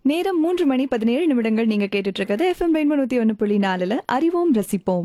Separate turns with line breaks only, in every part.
நேரம் மூன்று மணி பதினேழு நிமிடங்கள் நீங்க கேட்டுட்டு இருக்கிறது எஃப்எம் நூத்தி ஒன்னு புள்ளி நாலுல அறிவோம் ரசிப்போம்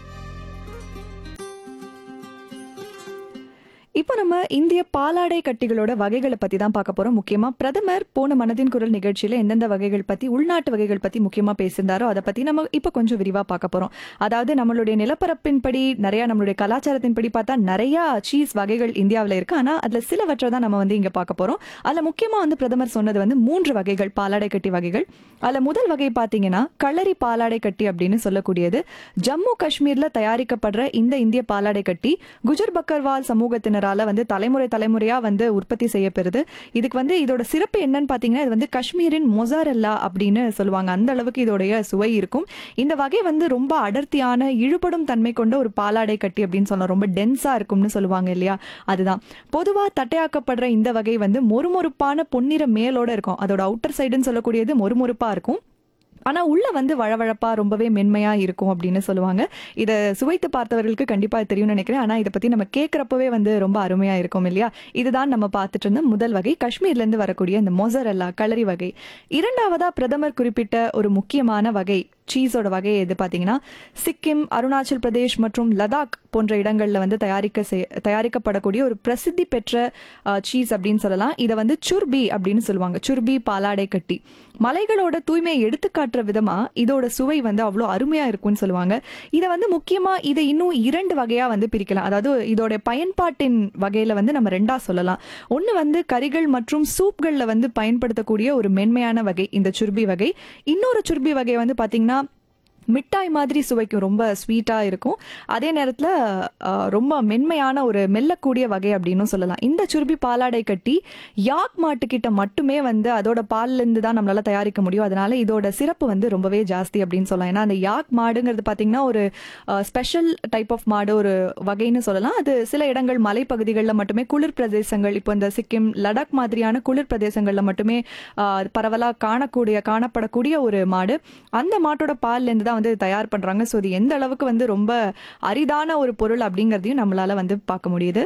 இப்போ நம்ம இந்திய பாலாடை கட்டிகளோட வகைகளை பத்தி தான் பார்க்க போறோம் முக்கியமா பிரதமர் போன மனதின் குரல் நிகழ்ச்சியில எந்தெந்த வகைகள் பத்தி உள்நாட்டு வகைகள் பத்தி முக்கியமா பேசியிருந்தாரோ அதை பத்தி நம்ம இப்போ கொஞ்சம் விரிவா பார்க்க போறோம் அதாவது நம்மளுடைய நிலப்பரப்பின்படி நிறைய நம்மளுடைய கலாச்சாரத்தின்படி பார்த்தா நிறைய சீஸ் வகைகள் இந்தியாவில் இருக்கு ஆனா அதுல சிலவற்றை தான் நம்ம வந்து இங்க பார்க்க போறோம் அதுல முக்கியமா வந்து பிரதமர் சொன்னது வந்து மூன்று வகைகள் பாலாடை கட்டி வகைகள் அதுல முதல் வகை பாத்தீங்கன்னா களரி பாலாடை கட்டி அப்படின்னு சொல்லக்கூடியது ஜம்மு காஷ்மீர்ல தயாரிக்கப்படுற இந்த இந்திய பாலாடை கட்டி குஜர் பக்கர்வால் சமூகத்தினரால வந்து தலைமுறை தலைமுறையா வந்து உற்பத்தி செய்யப்பெறுது இதுக்கு வந்து இதோட சிறப்பு என்னன்னு பாத்தீங்கன்னா இது வந்து காஷ்மீரின் மொசாரெல்லா அப்படின்னு சொல்லுவாங்க அந்த அளவுக்கு இதோடைய சுவை இருக்கும் இந்த வகை வந்து ரொம்ப அடர்த்தியான இழுபடும் தன்மை கொண்ட ஒரு பாலாடை கட்டி அப்படின்னு சொல்லலாம் ரொம்ப டென்ஸா இருக்கும்னு சொல்லுவாங்க இல்லையா அதுதான் பொதுவா தட்டையாக்கப்படுற இந்த வகை வந்து மொறுமொறுப்பான பொன்னிற மேலோட இருக்கும் அதோட அவுட்டர் சைடுன்னு சொல்லக்கூடியது மொறுமொறுப்பா இருக்கும் ஆனா உள்ள வந்து வழவழப்பா ரொம்பவே மென்மையா இருக்கும் அப்படின்னு சொல்லுவாங்க இதை சுவைத்து பார்த்தவர்களுக்கு கண்டிப்பா இது தெரியும்னு நினைக்கிறேன் ஆனா இதை பத்தி நம்ம கேட்கறப்பவே வந்து ரொம்ப அருமையா இருக்கும் இல்லையா இதுதான் நம்ம பார்த்துட்டு இருந்த முதல் வகை காஷ்மீர்ல இருந்து வரக்கூடிய இந்த மொசரல்லா களரி வகை இரண்டாவதா பிரதமர் குறிப்பிட்ட ஒரு முக்கியமான வகை சீஸோட வகை எது பார்த்தீங்கன்னா சிக்கிம் அருணாச்சல் பிரதேஷ் மற்றும் லடாக் போன்ற இடங்களில் வந்து தயாரிக்க செய்- தயாரிக்கப்படக்கூடிய ஒரு பிரசித்தி பெற்ற சீஸ் அப்படின்னு சொல்லலாம் இதை வந்து சுர்பி அப்படின்னு சொல்லுவாங்க சுர்பி பாலாடை கட்டி மலைகளோட தூய்மையை எடுத்துக்காட்டுற விதமா இதோட சுவை வந்து அவ்வளோ அருமையா இருக்கும்னு சொல்லுவாங்க இதை வந்து முக்கியமா இதை இன்னும் இரண்டு வகையா வந்து பிரிக்கலாம் அதாவது இதோட பயன்பாட்டின் வகையில வந்து நம்ம ரெண்டா சொல்லலாம் ஒன்று வந்து கறிகள் மற்றும் சூப்களில் வந்து பயன்படுத்தக்கூடிய ஒரு மென்மையான வகை இந்த சுர்பி வகை இன்னொரு சுர்பி வகை வந்து பாத்தீங்கன்னா மிட்டாய் மாதிரி சுவைக்கும் ரொம்ப ஸ்வீட்டாக இருக்கும் அதே நேரத்தில் ரொம்ப மென்மையான ஒரு மெல்லக்கூடிய வகை அப்படின்னு சொல்லலாம் இந்த சுருபி பாலாடை கட்டி யாக் மாட்டுக்கிட்ட மட்டுமே வந்து அதோட பால்லேருந்து தான் நம்மளால தயாரிக்க முடியும் அதனால இதோட சிறப்பு வந்து ரொம்பவே ஜாஸ்தி அப்படின்னு சொல்லலாம் ஏன்னா அந்த யாக் மாடுங்கிறது பார்த்தீங்கன்னா ஒரு ஸ்பெஷல் டைப் ஆஃப் மாடு ஒரு வகைன்னு சொல்லலாம் அது சில இடங்கள் மலைப்பகுதிகளில் மட்டுமே குளிர் பிரதேசங்கள் இப்போ இந்த சிக்கிம் லடாக் மாதிரியான குளிர் பிரதேசங்களில் மட்டுமே பரவலாக காணக்கூடிய காணப்படக்கூடிய ஒரு மாடு அந்த மாட்டோட பால்லேருந்து தான் வந்து தயார் பண்றாங்க ஸோ இது எந்த அளவுக்கு வந்து ரொம்ப அரிதான ஒரு பொருள் அப்படிங்கிறதையும் நம்மளால வந்து பார்க்க முடியுது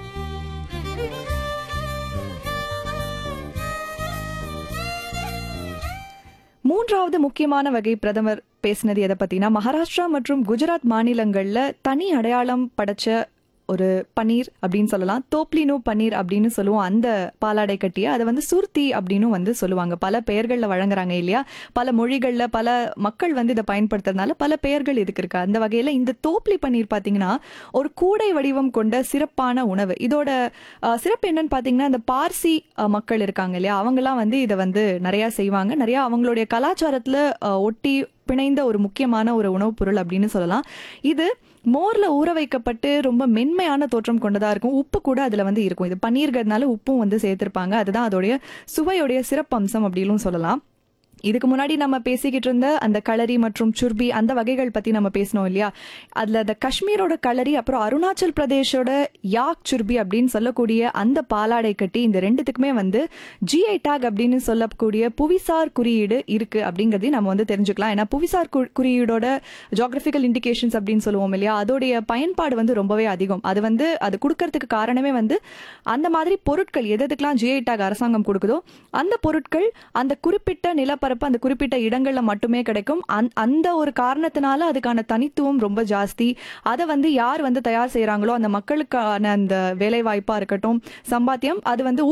மூன்றாவது முக்கியமான வகை பிரதமர் பேசினது எதை பத்தினா மகாராஷ்டிரா மற்றும் குஜராத் மாநிலங்கள்ல தனி அடையாளம் படைச்ச ஒரு பன்னீர் அப்படின்னு சொல்லலாம் தோப்லினு பன்னீர் அப்படின்னு சொல்லுவோம் அந்த பாலாடை கட்டிய அதை வந்து சுர்த்தி அப்படின்னு வந்து சொல்லுவாங்க பல பெயர்களில் வழங்குறாங்க இல்லையா பல மொழிகளில் பல மக்கள் வந்து இதை பயன்படுத்துறதுனால பல பெயர்கள் இதுக்கு இருக்கு அந்த வகையில் இந்த தோப்லி பன்னீர் பார்த்தீங்கன்னா ஒரு கூடை வடிவம் கொண்ட சிறப்பான உணவு இதோட அஹ், சிறப்பு என்னன்னு பார்த்தீங்கன்னா இந்த பார்சி அஹ், மக்கள் இருக்காங்க இல்லையா அவங்கெல்லாம் வந்து இதை வந்து நிறையா செய்வாங்க நிறையா அவங்களுடைய கலாச்சாரத்தில் ஒட்டி பிணைந்த ஒரு முக்கியமான ஒரு உணவுப் பொருள் அப்படின்னு சொல்லலாம் இது மோர்ல ஊற வைக்கப்பட்டு ரொம்ப மென்மையான தோற்றம் கொண்டதா இருக்கும் உப்பு கூட அதுல வந்து இருக்கும் இது பன்னீர்கிறதுனால உப்பும் வந்து சேர்த்திருப்பாங்க அதுதான் அதோடைய சுவையுடைய சிறப்பம்சம் அப்படின்னு சொல்லலாம் இதுக்கு முன்னாடி நம்ம பேசிக்கிட்டு இருந்த அந்த களரி மற்றும் சுர்பி அந்த வகைகள் பத்தி நம்ம பேசினோம் இல்லையா அதுல அந்த காஷ்மீரோட களரி அப்புறம் அருணாச்சல் பிரதேஷோட யாக் சுர்பி அப்படின்னு சொல்லக்கூடிய அந்த பாலாடை கட்டி இந்த ரெண்டுத்துக்குமே வந்து ஜிஐ டாக் அப்படின்னு சொல்லக்கூடிய புவிசார் குறியீடு இருக்கு அப்படிங்கறதையும் நம்ம வந்து தெரிஞ்சுக்கலாம் ஏன்னா புவிசார் கு- குறியீடோட ஜியாகிரபிக்கல் இண்டிகேஷன்ஸ் அப்படின்னு சொல்லுவோம் இல்லையா அதோடைய பயன்பாடு வந்து ரொம்பவே அதிகம் அது வந்து அது கொடுக்கறதுக்கு காரணமே வந்து அந்த மாதிரி பொருட்கள் எது எதுக்கெல்லாம் ஜிஐ டாக் அரசாங்கம் கொடுக்குதோ அந்த பொருட்கள் அந்த குறிப்பிட்ட நிலப்பரப்பு அந்த குறிப்பிட்ட இடங்கள்ல மட்டுமே கிடைக்கும் அந்த- அந்த ஒரு காரணத்தினால அதுக்கான தனித்துவம் ரொம்ப ஜாஸ்தி அதை வந்து யார் வந்து தயார் செய்றாங்களோ அந்த மக்களுக்கான அந்த வேலை வாய்ப்பா இருக்கட்டும் சம்பாத்தியம் அது வந்து